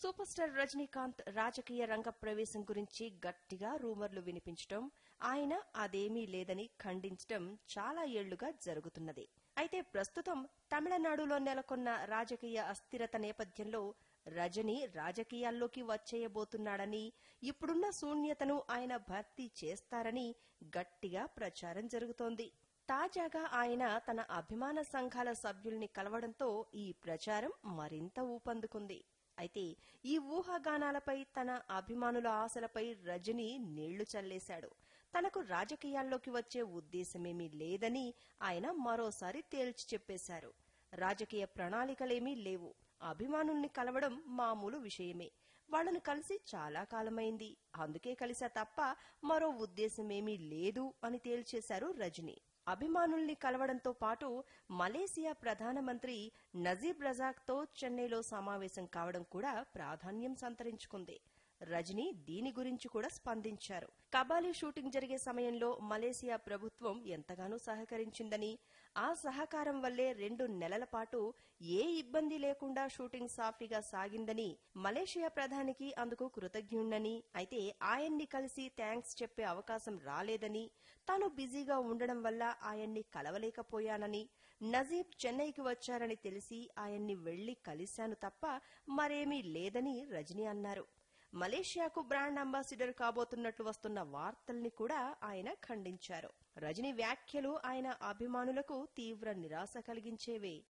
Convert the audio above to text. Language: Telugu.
సూపర్ స్టార్ రజనీకాంత్ రాజకీయ రంగ ప్రవేశం గురించి గట్టిగా రూమర్లు వినిపించటం ఆయన అదేమీ లేదని ఖండించటం చాలా ఏళ్లుగా జరుగుతున్నది అయితే ప్రస్తుతం తమిళనాడులో నెలకొన్న రాజకీయ అస్థిరత నేపథ్యంలో రజనీ రాజకీయాల్లోకి వచ్చేయబోతున్నాడని ఇప్పుడున్న శూన్యతను ఆయన భర్తీ చేస్తారని గట్టిగా ప్రచారం జరుగుతోంది తాజాగా ఆయన తన అభిమాన సంఘాల సభ్యుల్ని కలవడంతో ఈ ప్రచారం మరింత ఊపందుకుంది అయితే ఈ ఊహాగానాలపై తన అభిమానుల ఆశలపై రజనీ నీళ్లు చల్లేశాడు తనకు రాజకీయాల్లోకి వచ్చే ఉద్దేశమేమీ లేదని ఆయన మరోసారి తేల్చి చెప్పేశారు రాజకీయ ప్రణాళికలేమీ లేవు అభిమానుల్ని కలవడం మామూలు విషయమే వాళ్లను కలిసి చాలా కాలమైంది అందుకే కలిసా తప్ప మరో ఉద్దేశమేమీ లేదు అని తేల్చేశారు రజనీ అభిమానుల్ని కలవడంతో పాటు మలేసియా ప్రధానమంత్రి నజీబ్ రజాక్తో చెన్నైలో సమావేశం కావడం కూడా ప్రాధాన్యం సంతరించుకుంది రజనీ దీని గురించి కూడా స్పందించారు కబాలీ షూటింగ్ జరిగే సమయంలో మలేసియా ప్రభుత్వం ఎంతగానో సహకరించిందని ఆ సహకారం వల్లే రెండు నెలల పాటు ఏ ఇబ్బంది లేకుండా షూటింగ్ సాఫీగా సాగిందని మలేషియా ప్రధానికి అందుకు కృతజ్ఞుణ్ణని అయితే ఆయన్ని కలిసి థ్యాంక్స్ చెప్పే అవకాశం రాలేదని తాను బిజీగా ఉండడం వల్ల ఆయన్ని కలవలేకపోయానని నజీబ్ చెన్నైకి వచ్చారని తెలిసి ఆయన్ని వెళ్లి కలిశాను తప్ప మరేమీ లేదని రజనీ అన్నారు మలేషియాకు బ్రాండ్ అంబాసిడర్ కాబోతున్నట్లు వస్తున్న వార్తల్ని కూడా ఆయన ఖండించారు రజనీ వ్యాఖ్యలు ఆయన అభిమానులకు తీవ్ర నిరాశ కలిగించేవే